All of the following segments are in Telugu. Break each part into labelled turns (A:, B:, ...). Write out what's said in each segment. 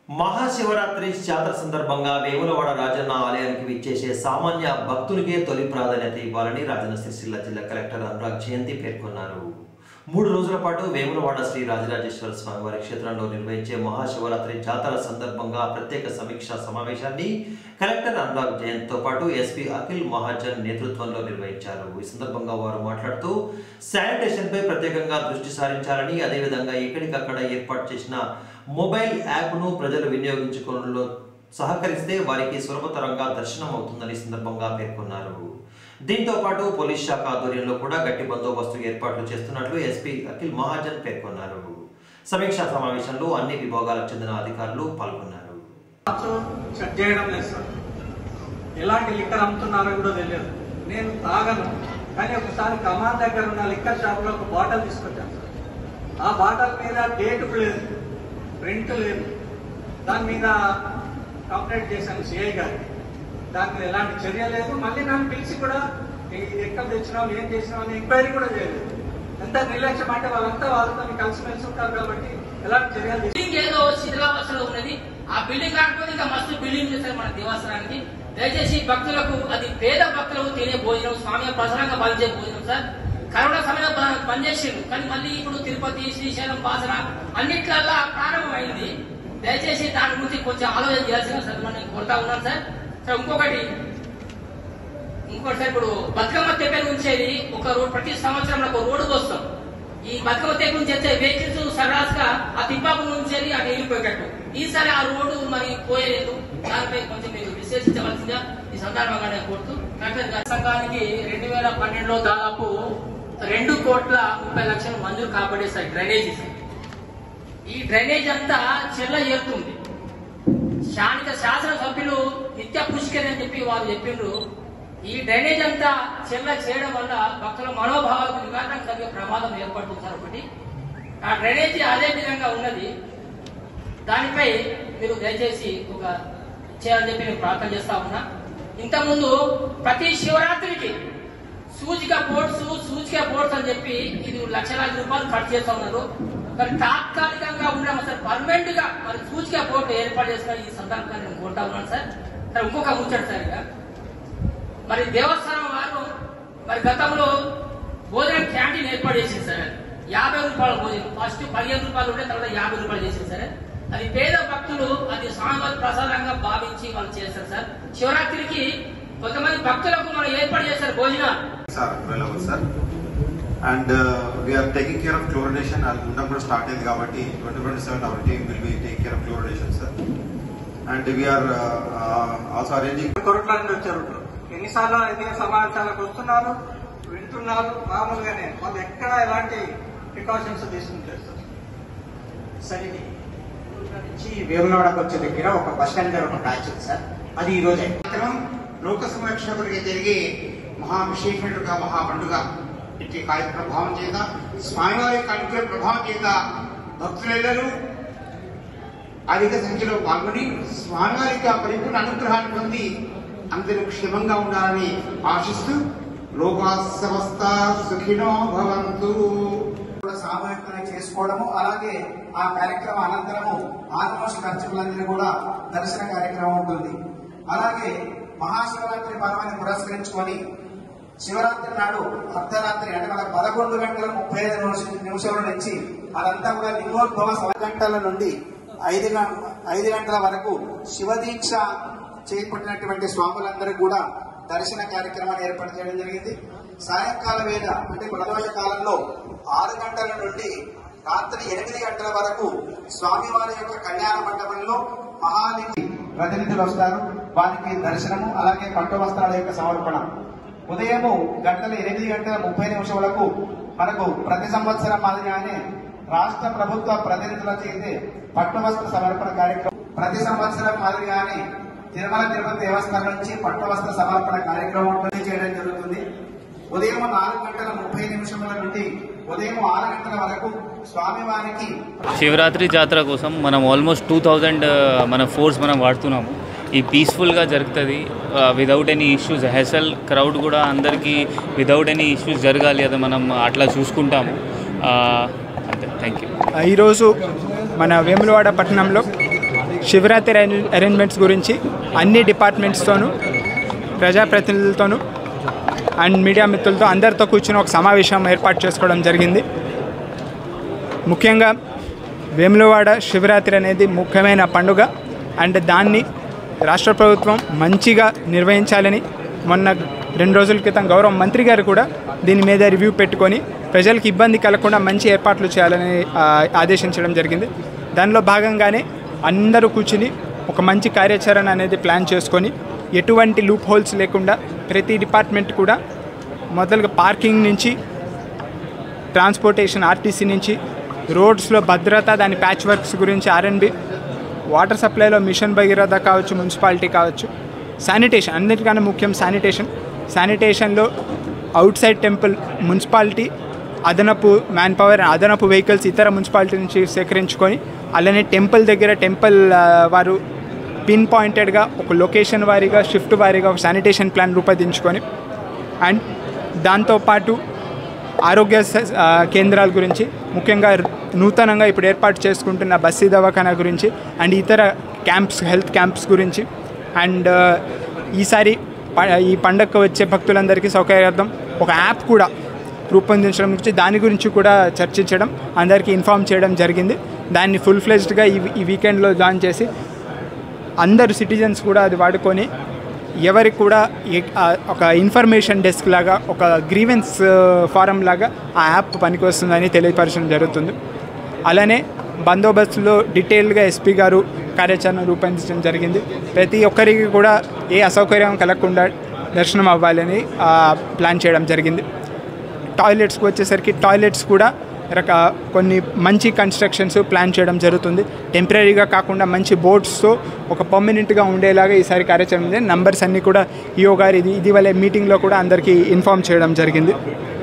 A: మహాశివరాత్రి జాతర సందర్భంగా వేములవాడ రాజన్న ఆలయానికి విచ్చేసే సామాన్య భక్తునికే తొలి ప్రాధాన్యత ఇవ్వాలని రాజన్న సిరిసిల్ల జిల్లా కలెక్టర్ అనురాగ్ జయంతి పేర్కొన్నారు మూడు రోజుల పాటు వేములవాడ శ్రీ రాజరాజేశ్వర స్వామివారి క్షేత్రంలో నిర్వహించే మహాశివరాత్రి జాతర సందర్భంగా ప్రత్యేక సమీక్షా సమావేశాన్ని కలెక్టర్ అనురాగ్ జయంత్తో పాటు ఎస్పీ అఖిల్ మహాజన్ నేతృత్వంలో నిర్వహించారు ఈ సందర్భంగా వారు మాట్లాడుతూ శానిటేషన్ పై ప్రత్యేకంగా దృష్టి సారించాలని అదేవిధంగా ఎక్కడికక్కడ ఏర్పాటు చేసిన మొబైల్ యాప్ను ప్రజలు వినియోగించుకోవడంలో సహకరిస్తే వారికి సులభతరంగా దర్శనం అవుతుందని సందర్భంగా పేర్కొన్నారు దీంతో పాటు పోలీస్ శాఖ ఆధ్వర్యంలో కూడా గట్టి బందోబస్తు ఏర్పాట్లు చేస్తున్నట్లు ఎస్పీ అఖిల్ మహాజన్ పేర్కొన్నారు సమీక్షా సమావేశంలో అన్ని విభాగాలకు చెందిన అధికారులు పాల్గొన్నారు
B: మాత్రం చెక్ చేయడం లేదు సార్ ఎలాంటి లిక్కర్ అమ్ముతున్నారో కూడా తెలియదు నేను తాగను కానీ ఒకసారి కమాన్ దగ్గర ఉన్న లిక్కర్ షాప్లో ఒక బాటిల్ తీసుకొచ్చాను సార్ ఆ బాటిల్ మీద డేట్ లేదు ప్రింట్ లేదు దాని మీద కంప్లైంట్ చేశాను సిఐ గారికి దాని మీద ఎలాంటి చర్య లేదు మళ్ళీ నన్ను పిలిచి కూడా ఇది ఎక్కడ తెచ్చినావు ఏం చేసినావు అని ఎంక్వైరీ కూడా చేయలేదు ఎంత నిర్లక్ష్యం అంటే వాళ్ళంతా వాళ్ళతో కలిసిమెలిసి ఉంటారు కాబట్టి ఎలాంటి చర్యలు తీసుకో-
C: బిల్డింగ్ ఏదో శిథిలావస్థలో ఉన్నది ఆ బిల్డింగ్ కాకపోతే ఇంకా మస్తు బిల్డింగ్ చేశారు మన దేవస్థానానికి దయచేసి భక్తులకు అది పేద భక్తులకు తినే భోజనం స్వామి ప్రసారంగా బలిచే భోజనం సార్ కరోనా సమయంలో బ- బంద్ చేసిండు కానీ మళ్ళీ ఇప్పుడు తిరుపతి శ్రీశైలం బాసర అన్నిట్లల్లా ప్రారంభమైంది దయచేసి దాని గురించి కొంచెం ఆలోచన చేయాల్సిన సార్ మనం కోరుతా ఉన్నాను సార్ సార్ ఇంకొకటి ఇంకోటి సార్ ఇప్పుడు బతుకమ్మ తెప్ప నుంచేది ఒక రోడ్ ప్రతి సంవత్సరం ఒక రోడ్డు వస్తాం ఈ బతుకమ్మ తెప్ప నుంచి అయితే వెహికల్స్ సరాసుగా ఆ తిప్పాపు నుంచి అటు వెళ్ళిపోయేటట్టు ఈసారి ఆ రోడ్డు మరి పోయలేదు దానిపై కొంచెం మీరు విశ్లేషించవలసిందిగా ఈ సందర్భంగా నేను కోరుతూ కలెక్టర్ గారి సంఘానికి రెండు వేల పన్నెండులో దాదాపు రెండు కోట్ల ముప్పై లక్షలు మంజూరు కాబడే సార్ డ్రైనేజీ సార్ ఈ డ్రైనేజ్ అంతా చెల్ల ఏరుతుంది స్థానిక శాసనసభ్యులు నిత్య పుష్కరి అని చెప్పి వారు చెప్పిండ్రు ఈ డ్రైనేజ్ అంతా చెల్ల చేయడం వల్ల భక్తుల మనోభావాలకు విఘాతం కలిగే ప్రమాదం ఏర్పడుతుంది సార్ ఒకటి ఆ డ్రైనేజీ అదే విధంగా ఉన్నది దానిపై మీరు దయచేసి ఒక చేయాలని చెప్పి నేను ప్రార్థన చేస్తా ఉన్నా ఇంతకుముందు ప్రతి శివరాత్రికి సూచిక బోర్డ్స్ సూచిక బోర్డ్స్ అని చెప్పి ఇది లక్షలాది రూపాయలు ఖర్చు చేస్తా ఉన్నారు మరి తాత్కాలికంగా ఉన్న సార్ పర్మనెంట్ గా మరి సూచిక బోర్డు ఏర్పాటు చేసిన ఈ సందర్భంగా నేను కోరుతా ఉన్నాను సార్ సార్ ఇంకొక ముచ్చట సార్ ఇక మరి దేవస్థానం వారు మరి గతంలో భోజనం క్యాంటీన్ ఏర్పాటు చేసింది సార్ యాభై రూపాయల భోజనం ఫస్ట్ పదిహేను రూపాయలు ఉంటే తర్వాత యాభై రూపాయలు చేసింది సార్ అది పేద భక్తులు అది స్వామివారి ప్రసాదంగా భావించి వాళ్ళు చేస్తారు సార్ శివరాత్రికి కొంతమంది భక్తులకు మనం ఏర్పాటు చేస్తారు భోజనాలు
D: are available, sir. And uh, we are taking care of chlorination. I'll ముందు కూడా స్టార్ట్ అయింది కాబట్టి twenty twenty seven our team will be take care of chlorination, sir. And we are uh, uh, also arranging
B: Koratla నుండి వచ్చారు ఎన్నిసార్లు అయితే సమావేశాలకు వస్తున్నారు వింటున్నారు మామూలుగానే వాళ్ళు ఎక్కడ ఎలాంటి ప్రికాషన్స్ తీసుకుంటారు సార్
E: సార్ ఇది నుంచి వేములవాడకు వచ్చే దగ్గర ఒక బస్ స్టాండ్ దగ్గర ఒక బ్రాంచ్ ఉంది సార్ అది ఈ రోజే కార్యక్రమం లోక సంరక్షణ కొరకు జరిగే మహావిశేషమైన మహా పండుగ ఇట్టి కార్యక్రమ ప్రభావం చేత స్వామివారి యొక్క అనుగ్రహ ప్రభావం చేత భక్తులెల్లరూ అధిక సంఖ్యలో పాల్గొని స్వామివారి యొక్క పరిపూర్ణ అనుగ్రహాన్ని పొంది అందరూ క్షేమంగా ఉండాలని ఆశిస్తూ లోకా సమస్త సుఖినో భవంతు కూడా సామూహికంగా చేసుకోవడము అలాగే ఆ కార్యక్రమం అనంతరము ఆదివాసి అర్చకులందరూ కూడా దర్శన కార్యక్రమం ఉంటుంది అలాగే మహాశివరాత్రి పర్వాన్ని పురస్కరించుకొని శివరాత్రి నాడు అర్ధరాత్రి అంటే మన పదకొండు గంటల ముప్పై ఐదు నిమిష- నిమిషాల నుంచి అదంతా కూడా లింగోద్భవ సవ గంటల నుండి ఐదు గం- ఐదు గంటల వరకు శివదీక్ష చేపట్టినటువంటి స్వాములందరూ కూడా దర్శన కార్యక్రమాన్ని ఏర్పాటు చేయడం జరిగింది సాయంకాల వేళ అంటే ప్రదోష కాలంలో ఆరు గంటల నుండి రాత్రి ఎనిమిది గంటల వరకు స్వామివారి యొక్క కళ్యాణ మండపంలో మహాలింగి ప్రతినిధులు వస్తారు వారికి దర్శనము అలాగే పట్టు వస్త్రాల యొక్క సమర్పణ ఉదయము గంటల ఎనిమిది గంటల ముప్పై నిమిషములకు మనకు ప్రతి సంవత్సరం మాదిరిగానే రాష్ట్ర ప్రభుత్వ ప్రతినిధుల చేసే పట్టు వస్త్ర సమర్పణ కార్యక్రమం ప్రతి సంవత్సరం మాదిరిగానే తిరుమల తిరుపతి దేవస్థానం నుంచి పట్టు వస్త్ర సమర్పణ కార్యక్రమం చేయడం జరుగుతుంది ఉదయం నాలుగు గంటల ముప్పై నిమిషముల నుండి ఉదయం ఆరు గంటల వరకు స్వామివారికి
F: శివరాత్రి జాతర కోసం మనం ఆల్మోస్ట్ టూ థౌజండ్ మన ఫోర్స్ మనం వాడుతున్నాము ఈ పీస్ఫుల్గా జరుగుతుంది without any issues hassle crowd కూడా అందరికీ వితౌట్ ఎనీ ఇష్యూస్ జరగాలి అది మనం అట్లా చూసుకుంటాము ఆ, అంతే థ్యాంక్ యూ
G: ఈరోజు మన వేములవాడ పట్టణంలో శివరాత్రి అరేంజ్- అరేంజ్మెంట్స్ గురించి అన్ని డిపార్ట్మెంట్స్తోనూ ప్రజాప్రతినిధులతోనూ అండ్ మీడియా మిత్రులతో అందరితో కూర్చుని ఒక సమావేశం ఏర్పాటు చేసుకోవడం జరిగింది ముఖ్యంగా వేములవాడ శివరాత్రి అనేది ముఖ్యమైన పండుగ అండ్ దాన్ని రాష్ట్ర ప్రభుత్వం మంచిగా నిర్వహించాలని మొన్న రెండు రోజుల క్రితం గౌరవ మంత్రి గారు కూడా దీని మీద రివ్యూ పెట్టుకొని ప్రజలకు ఇబ్బంది కలగకుండా మంచి ఏర్పాట్లు చేయాలని ఆ, ఆదేశించడం జరిగింది దానిలో భాగంగానే అందరూ కూర్చుని ఒక మంచి కార్యాచరణ అనేది ప్లాన్ చేసుకొని ఎటువంటి లూప్ హోల్స్ లేకుండా ప్రతి డిపార్ట్మెంట్ కూడా మొదలుగా పార్కింగ్ నుంచి ట్రాన్స్పోర్టేషన్ ఆర్టీసీ నుంచి రోడ్స్లో భద్రత దాని ప్యాచ్ వర్క్స్ గురించి ఆర్ఎన్బి వాటర్ సప్లైలో మిషన్ భగీరథ కావచ్చు మున్సిపాలిటీ కావచ్చు శానిటేషన్ అన్నిటికన్నా ముఖ్యం శానిటేషన్ శానిటేషన్లో అవుట్ సైడ్ టెంపుల్ మున్సిపాలిటీ అదనపు మ్యాన్ పవర్ అదనపు వెహికల్స్ ఇతర మున్సిపాలిటీ నుంచి సేకరించుకొని అలానే టెంపుల్ దగ్గర టెంపుల్ ఆ, వారు పిన్ పాయింటెడ్గా ఒక లొకేషన్ వారీగా షిఫ్ట్ వారీగా ఒక శానిటేషన్ ప్లాన్ రూపొందించుకొని అండ్ దాంతోపాటు ఆరోగ్య స- ఆ, కేంద్రాల గురించి ముఖ్యంగా రు- నూతనంగా ఇప్పుడు ఏర్పాటు చేసుకుంటున్న బస్సీ దవాఖానా గురించి అండ్ ఇతర క్యాంప్స్ హెల్త్ క్యాంప్స్ గురించి అండ్ ఆ, ఈసారి ప- ఈ పండగకు వచ్చే భక్తులందరికీ సౌకర్యార్థం ఒక యాప్ కూడా రూపొందించడం గురించి దాని గురించి కూడా చర్చించడం అందరికీ ఇన్ఫామ్ చేయడం జరిగింది దాన్ని ఫుల్ ఫ్లెజ్డ్గా ఈ ఈ వీకెండ్లో జాయిన్ చేసి అందరు సిటిజన్స్ కూడా అది వాడుకొని ఎవరికి కూడా ఏ- ఆ ఒక ఇన్ఫర్మేషన్ డెస్క్ లాగా ఒక గ్రీవెన్స్ ఫారం లాగా ఆ యాప్ పనికొస్తుందని తెలియపరచడం జరుగుతుంది అలానే బందోబస్తులో డీటెయిల్గా ఎస్పీ గారు కార్యాచరణ రూపొందించడం జరిగింది ప్రతి ఒక్కరికి కూడా ఏ అసౌకర్యం కలగకుండా దర్శనం అవ్వాలని ఆ, ప్లాన్ చేయడం జరిగింది టాయిలెట్స్కి వచ్చేసరికి టాయిలెట్స్ కూడా రక కొన్ని మంచి కన్స్ట్రక్షన్స్ ప్లాన్ చేయడం జరుగుతుంది టెంపరీగా కాకుండా మంచి బోర్డ్స్తో ఒక పర్మనెంట్గా ఉండేలాగా ఈసారి కార్యాచరణ ఉంది నంబర్స్ అన్నీ కూడా ఈఓ గారు ఇది ఇటీవల మీటింగ్లో కూడా అందరికీ ఇన్ఫామ్ చేయడం జరిగింది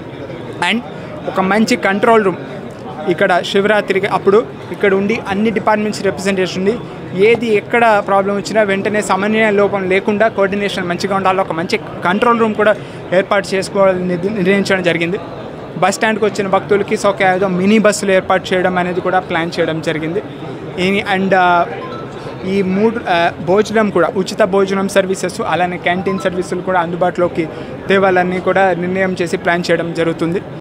G: అండ్ ఒక మంచి కంట్రోల్ రూమ్ ఇక్కడ శివరాత్రికి అప్పుడు ఇక్కడ ఉండి అన్ని డిపార్ట్మెంట్స్ రిప్రజెంటేషన్ ఉంది ఏది ఎక్కడ ప్రాబ్లం వచ్చినా వెంటనే సమన్వయ లోపం లేకుండా కోఆర్డినేషన్ మంచిగా ఉండాలి ఒక మంచి కంట్రోల్ రూమ్ కూడా ఏర్పాటు చేసుకోవాలని నిర్ణ- నిర్ణయించడం జరిగింది బస్ స్టాండ్కి వచ్చిన భక్తులకి సౌకర్యాలు మినీ బస్సులు ఏర్పాటు చేయడం అనేది కూడా ప్లాన్ చేయడం జరిగింది ఈ- అండ్ ఆ, ఈ మూడు ఆ, భోజనం కూడా ఉచిత భోజనం సర్వీసెస్ అలానే క్యాంటీన్ సర్వీసులు కూడా అందుబాటులోకి తేవాలని కూడా నిర్ణయం చేసి ప్లాన్ చేయడం జరుగుతుంది